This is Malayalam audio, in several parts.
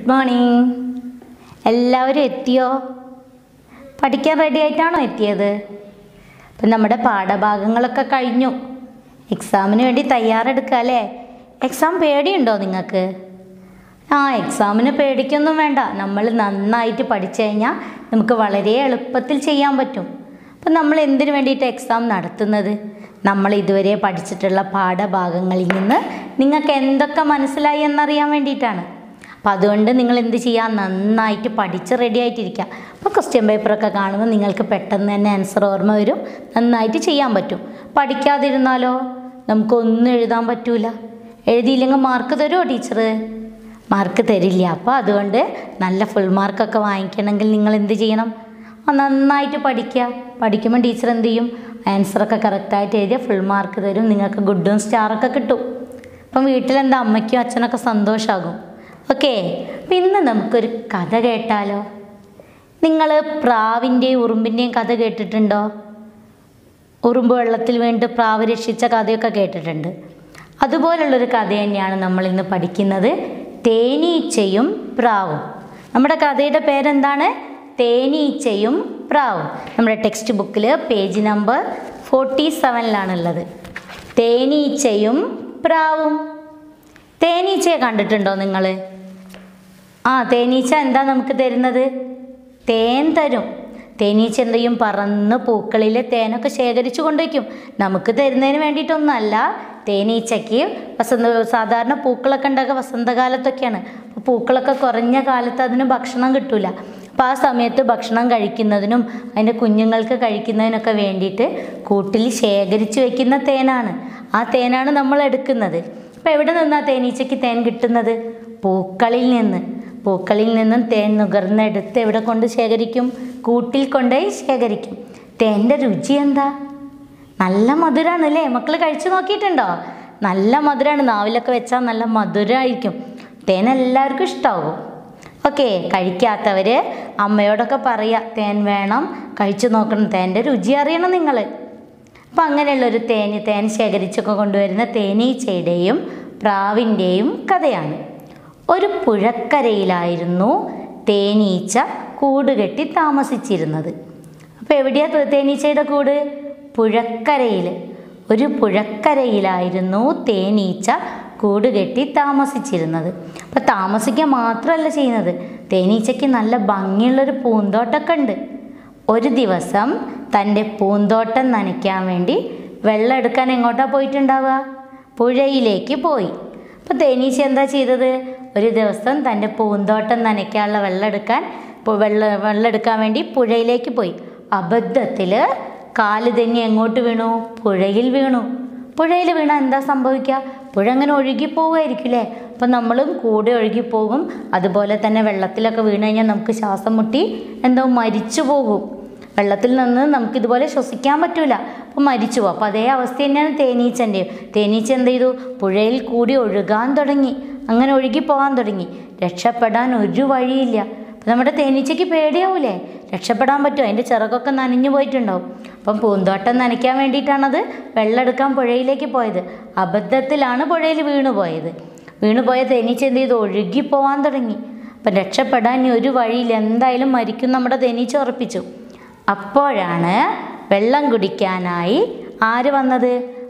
ഗുഡ് മോർണിംഗ് എല്ലാവരും എത്തിയോ പഠിക്കാൻ റെഡി ആയിട്ടാണോ എത്തിയത് അപ്പം നമ്മുടെ പാഠഭാഗങ്ങളൊക്കെ കഴിഞ്ഞു എക്സാമിന് വേണ്ടി തയ്യാറെടുക്കുക അല്ലേ എക്സാം പേടിയുണ്ടോ നിങ്ങൾക്ക് ആ എക്സാമിന് പേടിക്കൊന്നും വേണ്ട നമ്മൾ നന്നായിട്ട് പഠിച്ചു കഴിഞ്ഞാൽ നമുക്ക് വളരെ എളുപ്പത്തിൽ ചെയ്യാൻ പറ്റും അപ്പം നമ്മൾ എന്തിനു വേണ്ടിയിട്ട് എക്സാം നടത്തുന്നത് നമ്മൾ ഇതുവരെ പഠിച്ചിട്ടുള്ള പാഠഭാഗങ്ങളിൽ നിന്ന് നിങ്ങൾക്ക് എന്തൊക്കെ മനസ്സിലായി എന്നറിയാൻ വേണ്ടിയിട്ടാണ് അപ്പം അതുകൊണ്ട് നിങ്ങൾ എന്ത് ചെയ്യുക നന്നായിട്ട് പഠിച്ച് റെഡി ആയിട്ടിരിക്കുക അപ്പോൾ ക്വസ്റ്റ്യൻ പേപ്പറൊക്കെ കാണുമ്പോൾ നിങ്ങൾക്ക് പെട്ടെന്ന് തന്നെ ആൻസർ ഓർമ്മ വരും നന്നായിട്ട് ചെയ്യാൻ പറ്റും പഠിക്കാതിരുന്നാലോ നമുക്കൊന്നും എഴുതാൻ പറ്റൂല എഴുതിയില്ലെങ്കിൽ മാർക്ക് തരുമോ ടീച്ചർ മാർക്ക് തരില്ല അപ്പോൾ അതുകൊണ്ട് നല്ല ഫുൾ മാർക്കൊക്കെ വാങ്ങിക്കണമെങ്കിൽ നിങ്ങൾ എന്ത് ചെയ്യണം ആ നന്നായിട്ട് പഠിക്കുക പഠിക്കുമ്പോൾ ടീച്ചർ എന്ത് ചെയ്യും ആൻസറൊക്കെ കറക്റ്റായിട്ട് എഴുതിയാൽ ഫുൾ മാർക്ക് തരും നിങ്ങൾക്ക് ഗുഡും സ്റ്റാറൊക്കെ കിട്ടും അപ്പം വീട്ടിലെന്താ അമ്മയ്ക്കും അച്ഛനൊക്കെ സന്തോഷമാകും ഓക്കെ അപ്പം ഇന്ന് നമുക്കൊരു കഥ കേട്ടാലോ നിങ്ങൾ പ്രാവിൻ്റെയും ഉറുമ്പിൻ്റെയും കഥ കേട്ടിട്ടുണ്ടോ ഉറുമ്പ് വെള്ളത്തിൽ വീണ്ട് പ്രാവ് രക്ഷിച്ച കഥയൊക്കെ കേട്ടിട്ടുണ്ട് അതുപോലുള്ളൊരു കഥ തന്നെയാണ് നമ്മൾ ഇന്ന് പഠിക്കുന്നത് തേനീച്ചയും പ്രാവും നമ്മുടെ കഥയുടെ പേരെന്താണ് തേനീച്ചയും പ്രാവും നമ്മുടെ ടെക്സ്റ്റ് ബുക്കിൽ പേജ് നമ്പർ ഫോർട്ടി സെവനിലാണുള്ളത് തേനീച്ചയും പ്രാവും തേനീച്ചയെ കണ്ടിട്ടുണ്ടോ നിങ്ങൾ ആ തേനീച്ച എന്താ നമുക്ക് തരുന്നത് തേൻ തരും തേനീച്ച എന്ത് ചെയ്യും പറന്ന് പൂക്കളിലെ തേനൊക്കെ ശേഖരിച്ചു കൊണ്ടുവയ്ക്കും നമുക്ക് തരുന്നതിന് വേണ്ടിയിട്ടൊന്നുമല്ല തേനീച്ചയ്ക്ക് വസന്ത സാധാരണ പൂക്കളൊക്കെ ഉണ്ടാക്കുക വസന്തകാലത്തൊക്കെയാണ് അപ്പോൾ പൂക്കളൊക്കെ കുറഞ്ഞ കാലത്ത് അതിന് ഭക്ഷണം കിട്ടൂല അപ്പോൾ ആ സമയത്ത് ഭക്ഷണം കഴിക്കുന്നതിനും അതിൻ്റെ കുഞ്ഞുങ്ങൾക്ക് കഴിക്കുന്നതിനൊക്കെ വേണ്ടിയിട്ട് കൂട്ടിൽ ശേഖരിച്ചു വെക്കുന്ന തേനാണ് ആ തേനാണ് നമ്മൾ എടുക്കുന്നത് അപ്പോൾ എവിടെ നിന്നാണ് തേനീച്ചയ്ക്ക് തേൻ കിട്ടുന്നത് പൂക്കളിൽ നിന്ന് പൂക്കളിൽ നിന്നും തേൻ നുകർന്നെടുത്ത് എവിടെ കൊണ്ട് ശേഖരിക്കും കൂട്ടിൽ കൊണ്ടുപോയി ശേഖരിക്കും തേൻ്റെ രുചി എന്താ നല്ല മധുരമാണ് അല്ലേ മക്കൾ കഴിച്ചു നോക്കിയിട്ടുണ്ടോ നല്ല മധുരമാണ് നാവിലൊക്കെ വെച്ചാൽ നല്ല മധുരമായിരിക്കും തേൻ എല്ലാവർക്കും ഇഷ്ടമാകും ഓക്കെ കഴിക്കാത്തവർ അമ്മയോടൊക്കെ പറയുക തേൻ വേണം കഴിച്ചു നോക്കണം തേൻ്റെ രുചി അറിയണം നിങ്ങൾ അപ്പം അങ്ങനെയുള്ളൊരു തേന് തേൻ ശേഖരിച്ചൊക്കെ കൊണ്ടുവരുന്ന തേനീച്ചയുടെയും പ്രാവിൻ്റെയും കഥയാണ് ഒരു പുഴക്കരയിലായിരുന്നു തേനീച്ച കൂട് കെട്ടി താമസിച്ചിരുന്നത് അപ്പോൾ എവിടെയാ തേനീച്ചയുടെ കൂട് പുഴക്കരയിൽ ഒരു പുഴക്കരയിലായിരുന്നു തേനീച്ച കൂട് കെട്ടി താമസിച്ചിരുന്നത് അപ്പോൾ താമസിക്കുക മാത്രമല്ല ചെയ്യുന്നത് തേനീച്ചയ്ക്ക് നല്ല ഭംഗിയുള്ളൊരു പൂന്തോട്ടമൊക്കെ ഉണ്ട് ഒരു ദിവസം തൻ്റെ പൂന്തോട്ടം നനയ്ക്കാൻ വേണ്ടി വെള്ളം എടുക്കാൻ എങ്ങോട്ടാണ് പോയിട്ടുണ്ടാവുക പുഴയിലേക്ക് പോയി അപ്പോൾ തേനീച്ച എന്താ ചെയ്തത് ഒരു ദിവസം തൻ്റെ പൂന്തോട്ടം നനയ്ക്കാനുള്ള വെള്ളം എടുക്കാൻ ഇപ്പോൾ വെള്ളം വെള്ളം എടുക്കാൻ വേണ്ടി പുഴയിലേക്ക് പോയി അബദ്ധത്തിൽ കാല് തന്നെ എങ്ങോട്ട് വീണു പുഴയിൽ വീണു പുഴയിൽ വീണാൽ എന്താ സംഭവിക്കുക പുഴ അങ്ങനെ ഒഴുകി പോവുമായിരിക്കും അല്ലേ അപ്പം നമ്മളും കൂടെ ഒഴുകി പോകും അതുപോലെ തന്നെ വെള്ളത്തിലൊക്കെ വീണ് കഴിഞ്ഞാൽ നമുക്ക് ശ്വാസം മുട്ടി എന്തോ മരിച്ചു പോകും വെള്ളത്തിൽ നിന്ന് നമുക്ക് ഇതുപോലെ ശ്വസിക്കാൻ പറ്റൂല അപ്പോൾ മരിച്ചു പോകും അപ്പോൾ അതേ അവസ്ഥ തന്നെയാണ് തേനീച്ചൻ്റെയും തേനീച്ച എന്ത് ചെയ്തു പുഴയിൽ കൂടി ഒഴുകാൻ തുടങ്ങി അങ്ങനെ ഒഴുകി പോകാൻ തുടങ്ങി രക്ഷപ്പെടാൻ ഒരു വഴിയില്ല അപ്പം നമ്മുടെ തേനീച്ചയ്ക്ക് പേടിയാവൂലേ രക്ഷപ്പെടാൻ പറ്റുമോ അതിൻ്റെ ചിറകൊക്കെ നനഞ്ഞു പോയിട്ടുണ്ടാവും അപ്പം പൂന്തോട്ടം നനയ്ക്കാൻ വേണ്ടിയിട്ടാണത് വെള്ളം എടുക്കാൻ പുഴയിലേക്ക് പോയത് അബദ്ധത്തിലാണ് പുഴയിൽ വീണു പോയത് വീണു പോയ തേനീച്ച എന്ത് ചെയ്തു ഒഴുകി പോകാൻ തുടങ്ങി അപ്പം രക്ഷപ്പെടാൻ ഇനി ഒരു വഴിയില്ല എന്തായാലും മരിക്കും നമ്മുടെ തേനീച്ച ഉറപ്പിച്ചു അപ്പോഴാണ് വെള്ളം കുടിക്കാനായി ആര് വന്നത്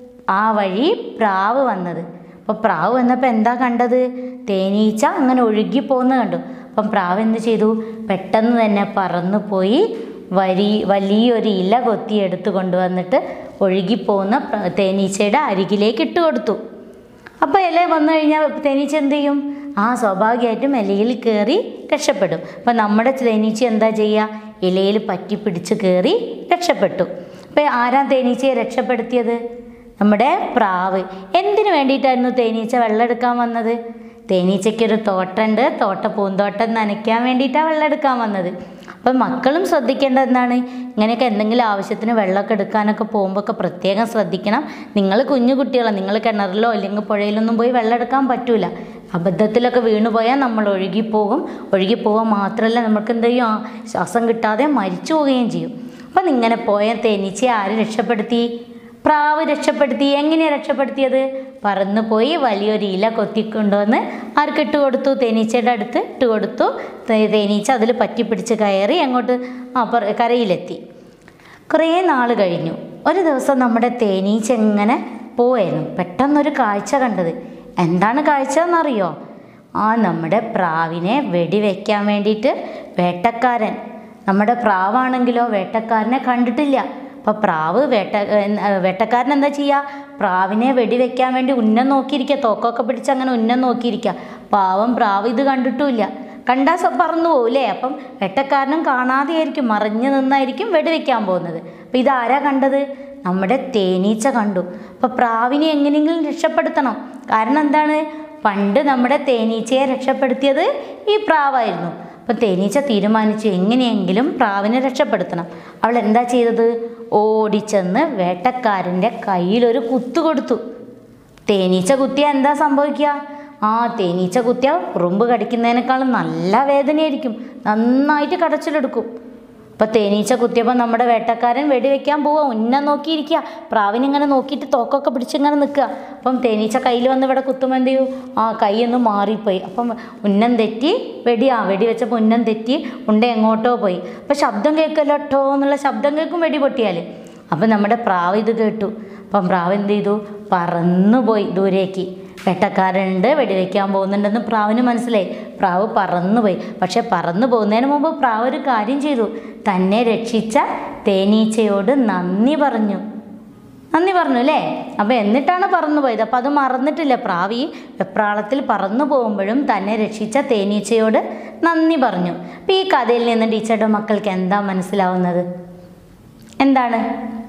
ആ വഴി പ്രാവ് വന്നത് അപ്പോൾ പ്രാവ് വന്നപ്പോൾ എന്താ കണ്ടത് തേനീച്ച അങ്ങനെ ഒഴുകി പോകുന്നത് കണ്ടു അപ്പം പ്രാവ് എന്ത് ചെയ്തു പെട്ടെന്ന് തന്നെ പറന്നു പോയി വരി വലിയൊരു ഇല കൊത്തി എടുത്തു കൊണ്ടുവന്നിട്ട് ഒഴുകിപ്പോകുന്ന പ്ര- തേനീച്ചയുടെ അരികിലേക്ക് ഇട്ട് കൊടുത്തു അപ്പോൾ ഇല വന്നു കഴിഞ്ഞാൽ തേനീച്ച എന്ത് ചെയ്യും ആ സ്വാഭാവികമായിട്ടും ഇലയിൽ കയറി രക്ഷപ്പെടും അപ്പം നമ്മുടെ തേനീച്ച എന്താ ചെയ്യുക ഇലയിൽ പറ്റി പിടിച്ച് കയറി രക്ഷപ്പെട്ടു അപ്പോൾ ആരാ തേനീച്ചയെ രക്ഷപ്പെടുത്തിയത് നമ്മുടെ പ്രാവ് എന്തിനു വേണ്ടിയിട്ടായിരുന്നു തേനീച്ച വെള്ളം എടുക്കാൻ വന്നത് തേനീച്ചയ്ക്കൊരു തോട്ടമുണ്ട് തോട്ട പൂന്തോട്ടം നനയ്ക്കാൻ വേണ്ടിയിട്ടാണ് വെള്ളം എടുക്കാൻ വന്നത് അപ്പം മക്കളും ശ്രദ്ധിക്കേണ്ടത് എന്താണ് ഇങ്ങനെയൊക്കെ എന്തെങ്കിലും ആവശ്യത്തിന് വെള്ളമൊക്കെ എടുക്കാനൊക്കെ പോകുമ്പോഴൊക്കെ പ്രത്യേകം ശ്രദ്ധിക്കണം നിങ്ങൾ കുഞ്ഞു കുട്ടികളാണ് നിങ്ങൾ കിണറിലോ അല്ലെങ്കിൽ പുഴയിലൊന്നും പോയി വെള്ളം എടുക്കാൻ പറ്റൂല അബദ്ധത്തിലൊക്കെ വീണു പോയാൽ നമ്മൾ ഒഴുകിപ്പോകും ഒഴുകിപ്പോകാൻ മാത്രമല്ല നമുക്ക് എന്ത് ചെയ്യും ആ ശ്വാസം കിട്ടാതെ മരിച്ചു പോവുകയും ചെയ്യും അപ്പം ഇങ്ങനെ പോയ തേനീച്ചയെ ആര് രക്ഷപ്പെടുത്തി പ്രാവ് രക്ഷപ്പെടുത്തി എങ്ങനെയാണ് രക്ഷപ്പെടുത്തിയത് പറന്നു പോയി വലിയൊരു ഇല കൊത്തിക്കൊണ്ടുവന്ന് ആർക്ക് ഇട്ട് കൊടുത്തു തേനീച്ചയുടെ അടുത്ത് ഇട്ട് കൊടുത്തു തേ- തേനീച്ച അതിൽ പറ്റിപ്പിടിച്ച് കയറി അങ്ങോട്ട് ആ പറ- കരയിലെത്തി കുറേ നാൾ കഴിഞ്ഞു ഒരു ദിവസം നമ്മുടെ തേനീച്ച എങ്ങനെ പോവായിരുന്നു പെട്ടെന്നൊരു കാഴ്ച കണ്ടത് എന്താണ് കാഴ്ച എന്നറിയോ ആ നമ്മുടെ പ്രാവിനെ വെടിവെക്കാൻ വേണ്ടിയിട്ട് വേട്ടക്കാരൻ നമ്മുടെ പ്രാവാണെങ്കിലോ വേട്ടക്കാരനെ കണ്ടിട്ടില്ല അപ്പോൾ പ്രാവ് വേട്ട ഏഹ് വേട്ടക്കാരൻ എന്താ ചെയ്യുക പ്രാവിനെ വെടിവെക്കാൻ വേണ്ടി ഉന്നം നോക്കിയിരിക്കുക തോക്കൊക്കെ പിടിച്ച് അങ്ങനെ ഉന്നം നോക്കിയിരിക്കുക പാവം പ്രാവ് ഇത് കണ്ടിട്ടുമില്ല കണ്ടാൽ സ- പറന്നു പോകും അല്ലേ അപ്പം വെട്ടക്കാരനും കാണാതെ ആയിരിക്കും മറിഞ്ഞു നിന്നായിരിക്കും വെടിവെക്കാൻ പോകുന്നത് അപ്പം ഇതാരാ കണ്ടത് നമ്മുടെ തേനീച്ച കണ്ടു അപ്പം പ്രാവിനെ എങ്ങനെയെങ്കിലും രക്ഷപ്പെടുത്തണം കാരണം എന്താണ് പണ്ട് നമ്മുടെ തേനീച്ചയെ രക്ഷപ്പെടുത്തിയത് ഈ പ്രാവായിരുന്നു അപ്പം തേനീച്ച തീരുമാനിച്ചു എങ്ങനെയെങ്കിലും പ്രാവിനെ രക്ഷപ്പെടുത്തണം അവൾ എന്താ ചെയ്തത് ഓടിച്ചെന്ന് വേട്ടക്കാരൻ്റെ കയ്യിലൊരു കുത്തു കൊടുത്തു തേനീച്ച കുത്തിയാൽ എന്താ സംഭവിക്കുക ആ തേനീച്ച കുത്തിയാൽ ഉറുമ്പ് കടിക്കുന്നതിനേക്കാളും നല്ല വേദനയായിരിക്കും നന്നായിട്ട് കടച്ചിലെടുക്കും അപ്പം തേനീച്ച കുത്തിയപ്പോൾ നമ്മുടെ വേട്ടക്കാരൻ വെടിവെക്കാൻ പോവുക ഉന്നം നോക്കിയിരിക്കുക പ്രാവിനിങ്ങനെ നോക്കിയിട്ട് തോക്കൊക്കെ പിടിച്ചിങ്ങനെ നിൽക്കുക അപ്പം തേനീച്ച കയ്യിൽ വന്ന് ഇവിടെ കുത്തുമ്പോൾ എന്ത് ചെയ്യും ആ കൈ ഒന്ന് മാറിപ്പോയി അപ്പം ഉന്നം തെറ്റി വെടി ആ വെടി വെച്ചപ്പോൾ ഉന്നം തെറ്റി ഉണ്ട എങ്ങോട്ടോ പോയി അപ്പം ശബ്ദം കേൾക്കല്ലോ ട്ടോ എന്നുള്ള ശബ്ദം കേൾക്കും വെടി പൊട്ടിയാൽ അപ്പം നമ്മുടെ പ്രാവ് ഇത് കേട്ടു അപ്പം പ്രാവ് എന്ത് ചെയ്തു പറന്നുപോയി ദൂരേക്ക് വെട്ടക്കാരുണ്ട് വെടിവെക്കാൻ പോകുന്നുണ്ടെന്ന് പ്രാവിന് മനസ്സിലായി പ്രാവ് പറന്നുപോയി പക്ഷെ പറന്നു പോകുന്നതിന് മുമ്പ് പ്രാവ് ഒരു കാര്യം ചെയ്തു തന്നെ രക്ഷിച്ച തേനീച്ചയോട് നന്ദി പറഞ്ഞു നന്ദി പറഞ്ഞു അല്ലേ അപ്പം എന്നിട്ടാണ് പറന്നു പോയത് അപ്പം അത് മറന്നിട്ടില്ല പ്രാവി വെപ്രാളത്തിൽ പറന്നു പോകുമ്പോഴും തന്നെ രക്ഷിച്ച തേനീച്ചയോട് നന്ദി പറഞ്ഞു അപ്പം ഈ കഥയിൽ നിന്ന് ടീച്ചറുടെ മക്കൾക്ക് എന്താ മനസ്സിലാവുന്നത് എന്താണ്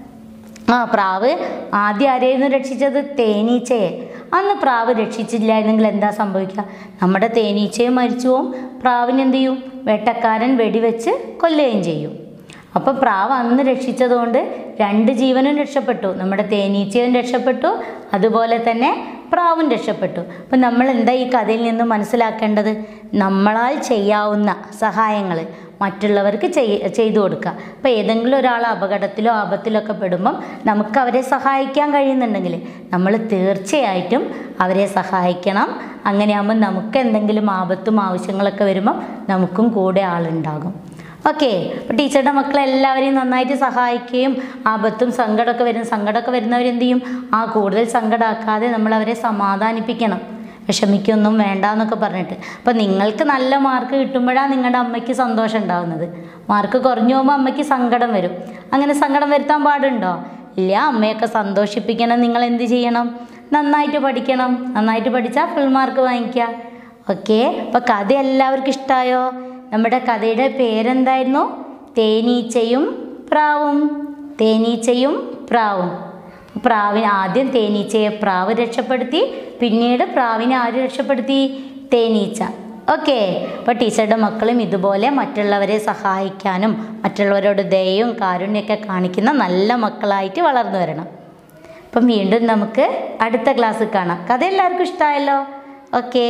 ആ പ്രാവ് ആദ്യം ആരെയായിരുന്നു രക്ഷിച്ചത് തേനീച്ചയെ അന്ന് പ്രാവ് രക്ഷിച്ചില്ലായിരുന്നെങ്കിൽ എന്താ സംഭവിക്കുക നമ്മുടെ തേനീച്ചയും മരിച്ചു പോവും പ്രാവിന് എന്ത് ചെയ്യും വേട്ടക്കാരൻ വെടിവെച്ച് കൊല്ലുകയും ചെയ്യും അപ്പോൾ പ്രാവ് അന്ന് രക്ഷിച്ചതുകൊണ്ട് രണ്ട് ജീവനും രക്ഷപ്പെട്ടു നമ്മുടെ തേനീച്ചയും രക്ഷപ്പെട്ടു അതുപോലെ തന്നെ പ്രാവും രക്ഷപ്പെട്ടു അപ്പം നമ്മൾ എന്താ ഈ കഥയിൽ നിന്ന് മനസ്സിലാക്കേണ്ടത് നമ്മളാൽ ചെയ്യാവുന്ന സഹായങ്ങൾ മറ്റുള്ളവർക്ക് ചെയ് ചെയ്തു കൊടുക്കുക അപ്പോൾ ഏതെങ്കിലും ഒരാൾ അപകടത്തിലോ ആപത്തിലോ ഒക്കെ പെടുമ്പം നമുക്ക് അവരെ സഹായിക്കാൻ കഴിയുന്നുണ്ടെങ്കിൽ നമ്മൾ തീർച്ചയായിട്ടും അവരെ സഹായിക്കണം അങ്ങനെയാകുമ്പോൾ നമുക്ക് എന്തെങ്കിലും ആപത്തും ആവശ്യങ്ങളൊക്കെ വരുമ്പം നമുക്കും കൂടെ ആളുണ്ടാകും ഓക്കെ അപ്പോൾ ടീച്ചറുടെ മക്കളെ എല്ലാവരെയും നന്നായിട്ട് സഹായിക്കുകയും ആപത്തും സങ്കടമൊക്കെ വരും സങ്കടമൊക്കെ വരുന്നവരെന്ത് ചെയ്യും ആ കൂടുതൽ സങ്കടമാക്കാതെ നമ്മൾ അവരെ സമാധാനിപ്പിക്കണം വിഷമിക്കൊന്നും വേണ്ട എന്നൊക്കെ പറഞ്ഞിട്ട് അപ്പോൾ നിങ്ങൾക്ക് നല്ല മാർക്ക് കിട്ടുമ്പോഴാണ് നിങ്ങളുടെ അമ്മയ്ക്ക് സന്തോഷം ഉണ്ടാകുന്നത് മാർക്ക് കുറഞ്ഞു പോകുമ്പോൾ അമ്മയ്ക്ക് സങ്കടം വരും അങ്ങനെ സങ്കടം വരുത്താൻ പാടുണ്ടോ ഇല്ല അമ്മയൊക്കെ സന്തോഷിപ്പിക്കണം നിങ്ങൾ എന്ത് ചെയ്യണം നന്നായിട്ട് പഠിക്കണം നന്നായിട്ട് പഠിച്ചാൽ ഫുൾ മാർക്ക് വാങ്ങിക്കുക ഓക്കെ അപ്പോൾ കഥ എല്ലാവർക്കും ഇഷ്ടമായോ നമ്മുടെ കഥയുടെ പേരെന്തായിരുന്നു തേനീച്ചയും പ്രാവും തേനീച്ചയും പ്രാവും പ്രാവിന് ആദ്യം തേനീച്ചയെ പ്രാവ് രക്ഷപ്പെടുത്തി പിന്നീട് പ്രാവിനെ ആര് രക്ഷപ്പെടുത്തി തേനീച്ച ഓക്കെ അപ്പോൾ ടീച്ചറുടെ മക്കളും ഇതുപോലെ മറ്റുള്ളവരെ സഹായിക്കാനും മറ്റുള്ളവരോട് ദയയും കാരുണ്യമൊക്കെ കാണിക്കുന്ന നല്ല മക്കളായിട്ട് വളർന്നു വരണം അപ്പം വീണ്ടും നമുക്ക് അടുത്ത ക്ലാസ്സിൽ കാണാം കഥ എല്ലാവർക്കും ഇഷ്ടമായല്ലോ ഓക്കെ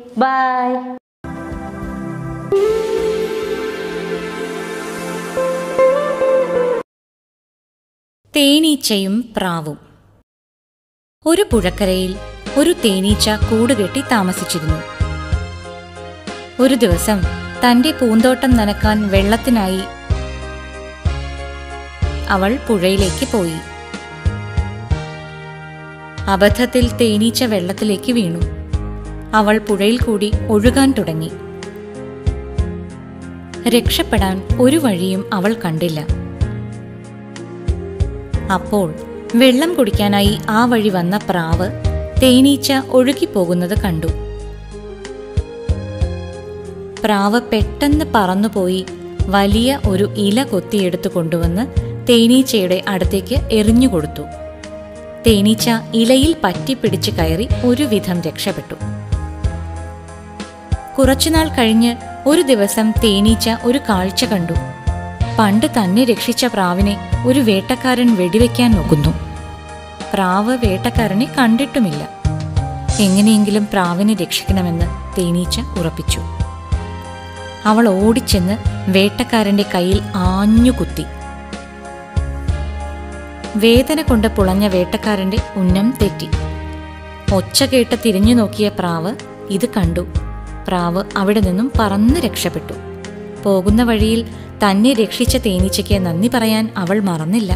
ബൈ തേനീച്ചയും പ്രാവും ഒരു പുഴക്കരയിൽ ഒരു തേനീച്ച കൂടുകെട്ടി താമസിച്ചിരുന്നു ഒരു ദിവസം തന്റെ പൂന്തോട്ടം നനക്കാൻ വെള്ളത്തിനായി അവൾ പുഴയിലേക്ക് പോയി അബദ്ധത്തിൽ തേനീച്ച വെള്ളത്തിലേക്ക് വീണു അവൾ പുഴയിൽ കൂടി ഒഴുകാൻ തുടങ്ങി രക്ഷപ്പെടാൻ ഒരു വഴിയും അവൾ കണ്ടില്ല അപ്പോൾ വെള്ളം കുടിക്കാനായി ആ വഴി വന്ന പ്രാവ് തേനീച്ച ഒഴുകിപ്പോകുന്നത് കണ്ടു പ്രാവ് പെട്ടെന്ന് പറന്നുപോയി വലിയ ഒരു ഇല കൊത്തിയെടുത്തു കൊണ്ടുവന്ന് തേനീച്ചയുടെ അടുത്തേക്ക് എറിഞ്ഞുകൊടുത്തു തേനീച്ച ഇലയിൽ പറ്റിപ്പിടിച്ച് കയറി ഒരുവിധം രക്ഷപ്പെട്ടു കുറച്ചുനാൾ കഴിഞ്ഞ് ഒരു ദിവസം തേനീച്ച ഒരു കാഴ്ച കണ്ടു പണ്ട് തന്നെ രക്ഷിച്ച പ്രാവിനെ ഒരു വേട്ടക്കാരൻ വെടിവെക്കാൻ നോക്കുന്നു പ്രാവ് വേട്ടക്കാരനെ കണ്ടിട്ടുമില്ല എങ്ങനെയെങ്കിലും പ്രാവിനെ രക്ഷിക്കണമെന്ന് തേനീച്ച ഉറപ്പിച്ചു അവൾ ഓടിച്ചെന്ന് വേട്ടക്കാരന്റെ കയ്യിൽ ആഞ്ഞു കുത്തി വേദന കൊണ്ട് പുളഞ്ഞ വേട്ടക്കാരന്റെ ഉന്നം തെറ്റി ഒച്ച കേട്ട് തിരിഞ്ഞു നോക്കിയ പ്രാവ് ഇത് കണ്ടു പ്രാവ് അവിടെ നിന്നും പറന്ന് രക്ഷപ്പെട്ടു പോകുന്ന വഴിയിൽ തന്നെ രക്ഷിച്ച തേനീച്ചയ്ക്ക് നന്ദി പറയാൻ അവൾ മറന്നില്ല